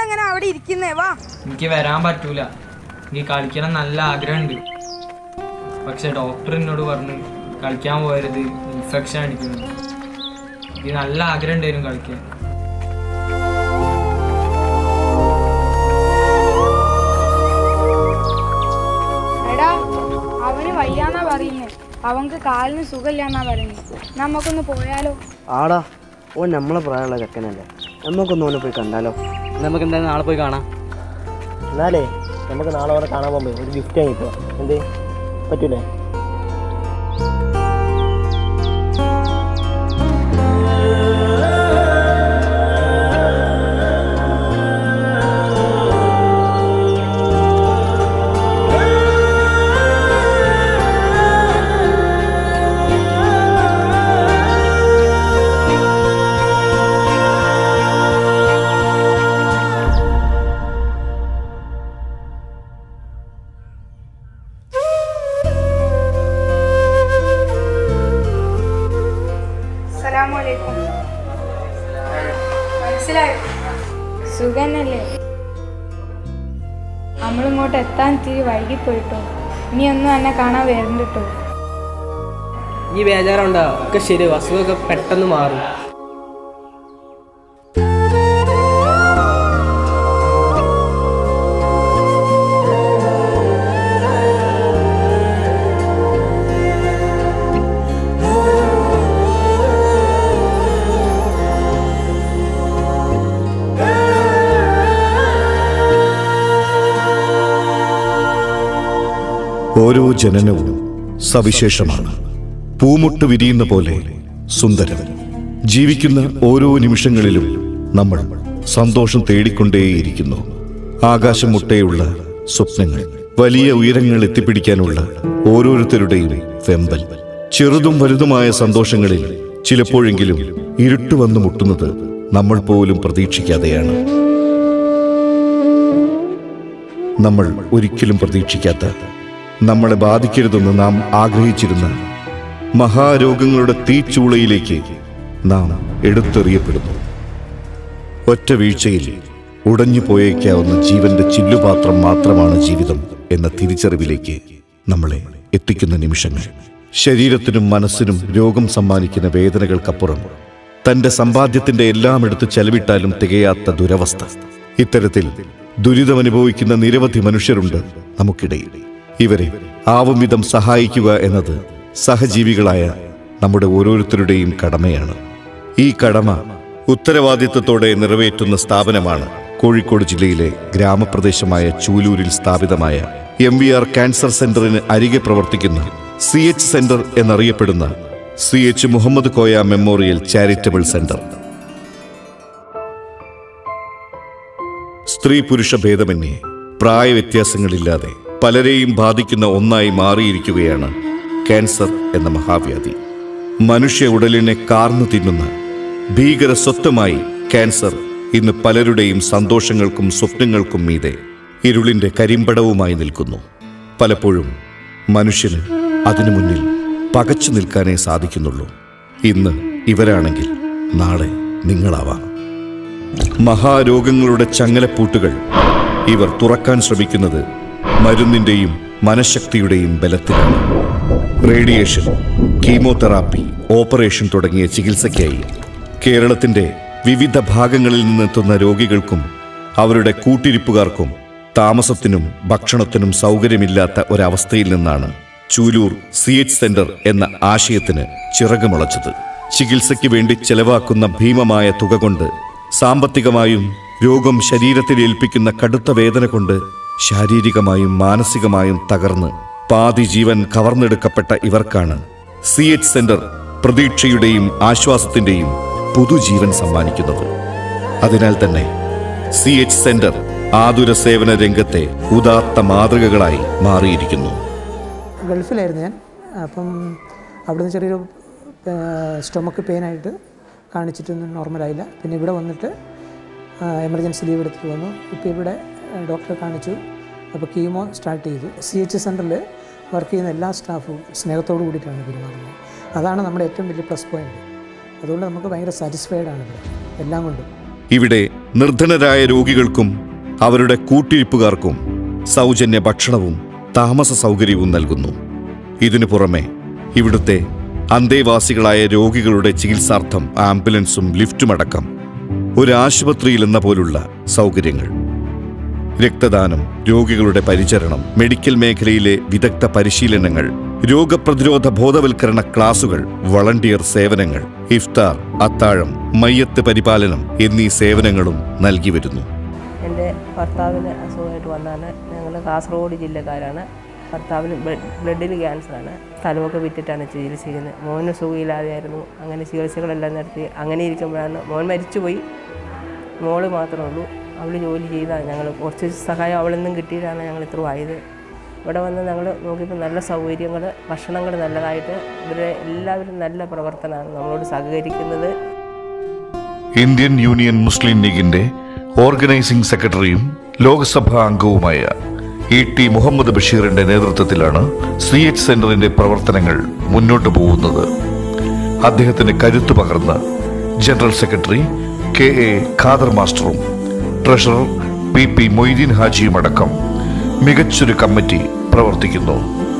എങ്ങനെ അവിടെ ഇരിക്കുന്നേ വാ എനിക്ക് വരാൻ പറ്റൂല എനിക്ക് കളിക്കണം നല്ല ആഗ്രഹമുണ്ട് പക്ഷെ ഡോക്ടർ എന്നോട് പറഞ്ഞു കളിക്കാൻ പോയരുത് ഇൻഫെക്ഷൻ അടിക്കുന്നു എനിക്ക് നല്ല ആഗ്രഹം ഉണ്ടായിരുന്നു കളിക്കാൻ എടാ അവന് വയ്യാന്നാ പറയുന്നേ അവൻക്ക് കാലിന് സുഖമില്ലാന്നാ പറയുന്നത് നമുക്കൊന്ന് പോയാലോ ആടാ ഓൻ നമ്മളെ പ്രായമുള്ള ചെക്കനല്ലേ നമുക്കൊന്ന് ഓനെ പോയി കണ്ടാലോ നമുക്ക് എന്തായാലും നാളെ പോയി കാണാം എന്നാലേ നമുക്ക് നാളെ അവനെ കാണാൻ പോകുമ്പോൾ ഒരു ഗിഫ്റ്റ് വാങ്ങിക്കുക എന്തേ പറ്റൂലേ അസ്സലാമലൈക്കും മനസ്സിലായോ സുഖന്നല്ലേ നമ്മളിങ്ങോട്ട് എത്താൻ ഇത്തിരി വൈകിപ്പോയിട്ടോ ഇനി ഒന്നും എന്നെ കാണാൻ വരുന്നുണ്ട് കേട്ടോ ഈ ബേജാറുണ്ടോ ഒക്കെ ശരി അസുഖമൊക്കെ പെട്ടെന്ന് മാറും ഓരോ ജനനവും സവിശേഷമാണ് പൂമുട്ട് വിരിയുന്ന പോലെ സുന്ദരം ജീവിക്കുന്ന ഓരോ നിമിഷങ്ങളിലും നമ്മൾ സന്തോഷം തേടിക്കൊണ്ടേയിരിക്കുന്നു ആകാശം മുട്ടയുള്ള സ്വപ്നങ്ങൾ വലിയ ഉയരങ്ങൾ എത്തിപ്പിടിക്കാനുള്ള ഓരോരുത്തരുടെയും വെമ്പൽ ചെറുതും വലുതുമായ സന്തോഷങ്ങളിൽ ചിലപ്പോഴെങ്കിലും ഇരുട്ട് വന്നു മുട്ടുന്നത് നമ്മൾ പോലും പ്രതീക്ഷിക്കാതെയാണ് നമ്മൾ ഒരിക്കലും പ്രതീക്ഷിക്കാത്ത നമ്മളെ ബാധിക്കരുതെന്ന് നാം ആഗ്രഹിച്ചിരുന്ന മഹാരോഗങ്ങളുടെ തീച്ചൂളയിലേക്ക് നാം എടുത്തെറിയപ്പെടുന്നു ഒറ്റ വീഴ്ചയിൽ ഉടഞ്ഞു പോയേക്കാവുന്ന ജീവന്റെ ചില്ലുപാത്രം മാത്രമാണ് ജീവിതം എന്ന തിരിച്ചറിവിലേക്ക് നമ്മളെ എത്തിക്കുന്ന നിമിഷങ്ങൾ ശരീരത്തിനും മനസ്സിനും രോഗം സമ്മാനിക്കുന്ന വേദനകൾക്കപ്പുറം തന്റെ സമ്പാദ്യത്തിന്റെ എല്ലാം എടുത്ത് ചെലവിട്ടാലും തികയാത്ത ദുരവസ്ഥ ഇത്തരത്തിൽ ദുരിതമനുഭവിക്കുന്ന നിരവധി മനുഷ്യരുണ്ട് നമുക്കിടയിൽ ഇവരെ ആവും വിധം സഹായിക്കുക എന്നത് സഹജീവികളായ നമ്മുടെ ഓരോരുത്തരുടെയും കടമയാണ് ഈ കടമ ഉത്തരവാദിത്വത്തോടെ നിറവേറ്റുന്ന സ്ഥാപനമാണ് കോഴിക്കോട് ജില്ലയിലെ ഗ്രാമപ്രദേശമായ ചൂലൂരിൽ സ്ഥാപിതമായ എം വി ആർ ക്യാൻസർ സെന്ററിന് അരികെ പ്രവർത്തിക്കുന്ന സി എച്ച് സെന്റർ എന്നറിയപ്പെടുന്ന C H Muhammad Koya memorial charitable centre സ്ത്രീ പുരുഷ ഭേദമന്യേ പ്രായവ്യത്യാസങ്ങളില്ലാതെ പലരെയും ബാധിക്കുന്ന ഒന്നായി മാറിയിരിക്കുകയാണ് ക്യാൻസർ എന്ന മഹാവ്യാധി മനുഷ്യ ഉടലിനെ കാർന്നു തിന്നുന്ന ഭീകര സ്വത്വമായി ക്യാൻസർ ഇന്ന് പലരുടെയും സന്തോഷങ്ങൾക്കും സ്വപ്നങ്ങൾക്കും മീതെ ഇരുളിന്റെ കരിമ്പടവുമായി നിൽക്കുന്നു പലപ്പോഴും മനുഷ്യന് അതിനു മുന്നിൽ പകച്ചു നിൽക്കാനേ സാധിക്കുന്നുള്ളൂ ഇന്ന് ഇവരാണെങ്കിൽ നാളെ നിങ്ങളാവാം മഹാരോഗങ്ങളുടെ ചങ്ങലപ്പൂട്ടുകൾ ഇവർ തുറക്കാൻ ശ്രമിക്കുന്നത് മരുന്നിന്റെയും മനഃശക്തിയുടെയും ബലത്തിലാണ് റേഡിയേഷൻ കീമോതെറാപ്പി ഓപ്പറേഷൻ തുടങ്ങിയ ചികിത്സയ്ക്കായി കേരളത്തിന്റെ വിവിധ ഭാഗങ്ങളിൽ നിന്നെത്തുന്ന രോഗികൾക്കും അവരുടെ കൂട്ടിരിപ്പുകാർക്കും താമസത്തിനും ഭക്ഷണത്തിനും സൗകര്യമില്ലാത്ത ഒരവസ്ഥയിൽ നിന്നാണ് ചൂലൂർ സി എച്ച് സെന്റർ എന്ന ആശയത്തിന് ചിറകുമുളച്ചത് ചികിത്സയ്ക്ക് വേണ്ടി ചെലവാക്കുന്ന ഭീമമായ തുക കൊണ്ട് സാമ്പത്തികമായും രോഗം ശരീരത്തിൽ ഏൽപ്പിക്കുന്ന കടുത്ത വേദന കൊണ്ട് ശാരീരികമായും മാനസികമായും തകർന്ന് പാതി ജീവൻ കവർന്നെടുക്കപ്പെട്ട ഇവർക്കാണ് സി എച്ച് സെന്റർ പ്രതീക്ഷയുടെയും ആശ്വാസത്തിന്റെയും പുതുജീവൻ സമ്മാനിക്കുന്നത് അതിനാൽ തന്നെ സി എച്ച് സെന്റർ ആതുര സേവന രംഗത്തെ ഉദാത്ത മാതൃകകളായി മാറിയിരിക്കുന്നു ഗൾഫിലായിരുന്നു ഞാൻ അപ്പം അവിടുന്ന് ചെറിയൊരു സ്റ്റൊമക്ക് പെയിനായിട്ട് കാണിച്ചിട്ടൊന്നും നോർമലായില്ല പിന്നെ ഇവിടെ വന്നിട്ട് എമർജൻസി ലീവ് എടുത്തിട്ട് വന്നു ഇപ്പോൾ ഇവിടെ ഡോക്ടറെ കാണിച്ചു അപ്പോൾ കീമോ സ്റ്റാർട്ട് ചെയ്തു സി എച്ച് സെൻറ്ററിൽ വർക്ക് ചെയ്യുന്ന എല്ലാ സ്റ്റാഫും സ്നേഹത്തോടു കൂടിയിട്ടാണ് പെരുമാറുന്നത് അതാണ് നമ്മുടെ ഏറ്റവും വലിയ പ്ലസ് പോയിന്റ് അതുകൊണ്ട് നമുക്ക് ഭയങ്കര സാറ്റിസ്ഫൈഡ് ആണ് ഇവിടെ എല്ലാം കൊണ്ടും ഇവിടെ നിർധനരായ രോഗികൾക്കും അവരുടെ കൂട്ടിരിപ്പുകാർക്കും സൗജന്യ ഭക്ഷണവും താമസ സൗകര്യവും നൽകുന്നു ഇതിനു പുറമെ ഇവിടുത്തെ അന്തേവാസികളായ രോഗികളുടെ ചികിത്സാർത്ഥം ആംബുലൻസും ലിഫ്റ്റുമടക്കം ഒരു ആശുപത്രിയിൽ എന്ന പോലുള്ള സൗകര്യങ്ങൾ രക്തദാനം രോഗികളുടെ പരിചരണം മെഡിക്കൽ മേഖലയിലെ വിദഗ്ധ പരിശീലനങ്ങൾ രോഗപ്രതിരോധ ബോധവൽക്കരണ ക്ലാസുകൾ വളണ്ടിയർ സേവനങ്ങൾ ഇഫ്താർ അത്താഴം മയ്യത്ത് പരിപാലനം എന്നീ സേവനങ്ങളും നൽകി വരുന്നു എൻ്റെ ഭർത്താവിന് അസുഖമായിട്ട് വന്നാണ് ഞങ്ങൾ കാസർഗോഡ് ജില്ലക്കാരാണ് ഭർത്താവിന് ബ്ലഡ് ബ്ലഡിൽ ക്യാൻസറാണ് സ്ഥലമൊക്കെ വിറ്റിട്ടാണ് ചികിത്സിക്കുന്നത് മോന് സുഖമില്ലാതെയായിരുന്നു അങ്ങനെ ചികിത്സകളെല്ലാം നടത്തി അങ്ങനെ ഇരിക്കുമ്പോഴാണ് മോൻ മരിച്ചുപോയി മോള് മാത്രമേ ഉള്ളൂ അവൾ ജോലി ചെയ്താണ് ഞങ്ങൾ കുറച്ച് സഹായം അവളിൽ നിന്നും കിട്ടിയിട്ടാണ് ഞങ്ങൾ ഇത്ര ആയത് ഇവിടെ വന്ന് ഞങ്ങൾ നോക്കിയപ്പോൾ നല്ല സൗകര്യങ്ങൾ ഭക്ഷണങ്ങൾ നല്ലതായിട്ട് ഇവരുടെ എല്ലാവരും നല്ല പ്രവർത്തനമാണ് നമ്മളോട് സഹകരിക്കുന്നത് ഇന്ത്യൻ യൂണിയൻ മുസ്ലിം ലീഗിന്റെ ഓർഗനൈസിംഗ് സെക്രട്ടറിയും ലോക്സഭാ അംഗവുമായ ഇ ടി മുഹമ്മദ് ബഷീറിന്റെ നേതൃത്വത്തിലാണ് സി എച്ച് സെന്ററിന്റെ പ്രവർത്തനങ്ങൾ മുന്നോട്ടു പോകുന്നത് അദ്ദേഹത്തിന് കരുത്തു പകർന്ന് general secretary K A Khader മാസ്റ്ററും ട്രഷറർ പി പി മൊയ്തീൻ ഹാജിയും അടക്കം മികച്ചൊരു കമ്മിറ്റി പ്രവർത്തിക്കുന്നു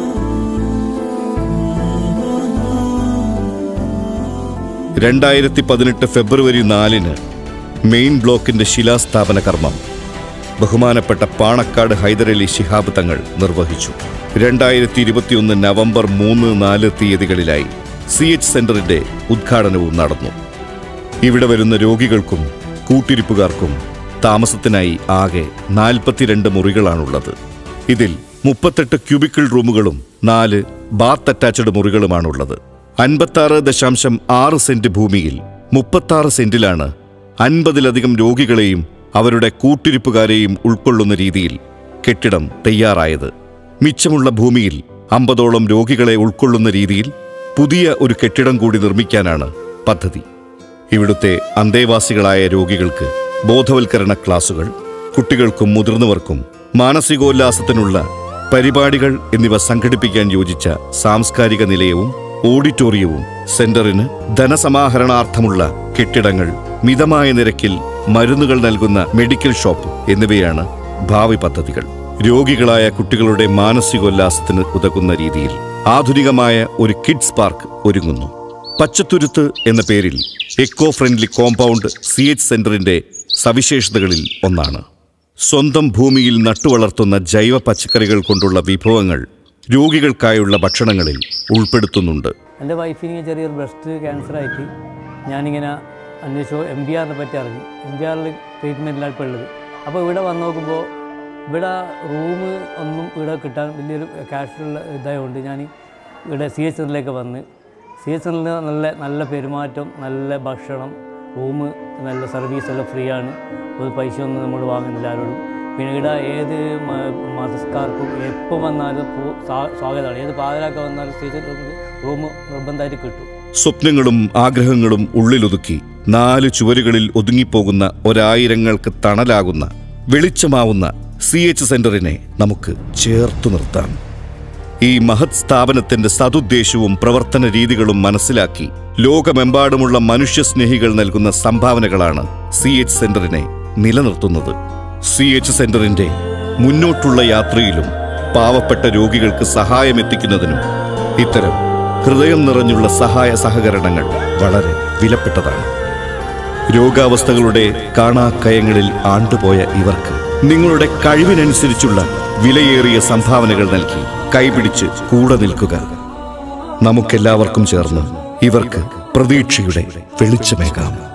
രണ്ടായിരത്തി പതിനെട്ട് ഫെബ്രുവരി നാലിന് മെയിൻ ബ്ലോക്കിന്റെ ശിലാസ്ഥാപന കർമ്മം ബഹുമാനപ്പെട്ട പാണക്കാട് ഹൈദരലി ശിഹാബ് തങ്ങൾ നിർവഹിച്ചു രണ്ടായിരത്തി ഇരുപത്തിയൊന്ന് നവംബർ മൂന്ന് നാല് തീയതികളിലായി സി എച്ച് സെന്ററിന്റെ ഉദ്ഘാടനവും നടന്നു ഇവിടെ വരുന്ന രോഗികൾക്കും കൂട്ടിരിപ്പുകാർക്കും താമസത്തിനായി ആകെ നാൽപ്പത്തിരണ്ട് മുറികളാണുള്ളത് ഇതിൽ മുപ്പത്തെട്ട് ക്യൂബിക്കിൾ റൂമുകളും നാല് ബാത്ത് അറ്റാച്ച്ഡ് മുറികളുമാണുള്ളത് അൻപത്താറ് ദശാംശം ആറ് സെന്റ് ഭൂമിയിൽ മുപ്പത്താറ് സെന്റിലാണ് അൻപതിലധികം രോഗികളെയും അവരുടെ കൂട്ടിരിപ്പുകാരെയും ഉൾക്കൊള്ളുന്ന രീതിയിൽ കെട്ടിടം തയ്യാറായത് മിച്ചമുള്ള ഭൂമിയിൽ അമ്പതോളം രോഗികളെ ഉൾക്കൊള്ളുന്ന രീതിയിൽ പുതിയ ഒരു കെട്ടിടം കൂടി നിർമ്മിക്കാനാണ് പദ്ധതി ഇവിടുത്തെ അന്തേവാസികളായ രോഗികൾക്ക് ബോധവൽക്കരണ ക്ലാസുകൾ കുട്ടികൾക്കും മുതിർന്നവർക്കും മാനസികോല്ലാസത്തിനുള്ള പരിപാടികൾ എന്നിവ സംഘടിപ്പിക്കാൻ യോജിച്ച സാംസ്കാരിക നിലയവും ഓഡിറ്റോറിയവും സെന്ററിന് ധനസമാഹരണാർത്ഥമുള്ള കെട്ടിടങ്ങൾ മിതമായ നിരക്കിൽ മരുന്നുകൾ നൽകുന്ന മെഡിക്കൽ ഷോപ്പ് എന്നിവയാണ് ഭാവി പദ്ധതികൾ രോഗികളായ കുട്ടികളുടെ മാനസികോല്ലാസത്തിന് ഉതകുന്ന രീതിയിൽ ആധുനികമായ ഒരു കിഡ്സ് പാർക്ക് ഒരുങ്ങുന്നു പച്ചത്തുരുത്ത് എന്ന പേരിൽ eco friendly compound C H സെന്ററിന്റെ സവിശേഷതകളിൽ ഒന്നാണ് സ്വന്തം ഭൂമിയിൽ നട്ടുവളർത്തുന്ന ജൈവ പച്ചക്കറികൾ കൊണ്ടുള്ള വിഭവങ്ങൾ രോഗികൾക്കായുള്ള ഭക്ഷണങ്ങളിൽ ഉൾപ്പെടുത്തുന്നുണ്ട് എൻ്റെ വൈഫിന് ചെറിയൊരു ബ്രസ്റ്റ് ക്യാൻസറായിട്ട് ഞാനിങ്ങനെ അന്വേഷിച്ചു എം ബി ആറിനെ പറ്റി അറിഞ്ഞു എം ബി ആറിൽ ട്രീറ്റ്മെൻറ്റിലാണ് ഇപ്പോൾ ഉള്ളത് അപ്പോൾ ഇവിടെ വന്ന് നോക്കുമ്പോൾ ഇവിടെ റൂം ഒന്നും ഇവിടെ കിട്ടാൻ വലിയൊരു ക്യാഷുള്ള ഇതായതുകൊണ്ട് ഞാൻ ഇവിടെ സി എച്ച് സെൻ്ററിലേക്ക് വന്ന് സി എച്ച് സെൻ്ററിൽ നല്ല നല്ല പെരുമാറ്റം നല്ല ഭക്ഷണം റൂം നല്ല സർവീസ് എല്ലാം ഫ്രീ ആണ് ഒരു പൈസയൊന്നും നമ്മൾ വാങ്ങുന്നില്ല ആരോടും പിന്നെ ഇവിടെ ഏത് മ- മതസ്കാർക്കും എപ്പോൾ വന്നാലും പോ- സ്വാ- സ്വാഗതമാണ് ഏത് പാതിരാക്ക വന്നാലും സി എച്ച് റൂം നിർബന്ധമായിട്ട് കിട്ടും സ്വപ്നങ്ങളും ആഗ്രഹങ്ങളും ഉള്ളിലൊതുക്കി നാല് ചുവരുകളിൽ ഒതുങ്ങിപ്പോകുന്ന ഒരായിരങ്ങൾക്ക് തണലാകുന്ന വെളിച്ചമാവുന്ന സി എച്ച് സെന്ററിനെ നമുക്ക് ചേർത്തു നിർത്താം ഈ മഹത് സ്ഥാപനത്തിന്റെ സതുദ്ദേശവും പ്രവർത്തന രീതികളും മനസ്സിലാക്കി ലോകമെമ്പാടുമുള്ള മനുഷ്യസ്നേഹികൾ നൽകുന്ന സംഭാവനകളാണ് സി എച്ച് സെന്ററിനെ നിലനിർത്തുന്നത് സി എച്ച് സെന്ററിന്റെ മുന്നോട്ടുള്ള യാത്രയിലും പാവപ്പെട്ട രോഗികൾക്ക് സഹായമെത്തിക്കുന്നതിനും ഇത്തരം ഹൃദയം നിറഞ്ഞുള്ള സഹായ സഹകരണങ്ങൾ വളരെ വിലപ്പെട്ടതാണ് രോഗാവസ്ഥകളുടെ കാണാക്കയങ്ങളിൽ ആണ്ടുപോയ ഇവർക്ക് നിങ്ങളുടെ കഴിവിനനുസരിച്ചുള്ള വിലയേറിയ സംഭാവനകൾ നൽകി കൈപിടിച്ച് കൂടെ നിൽക്കുക നമുക്കെല്ലാവർക്കും ചേർന്ന് ഇവർക്ക് പ്രതീക്ഷയുടെ വെളിച്ചമേകാം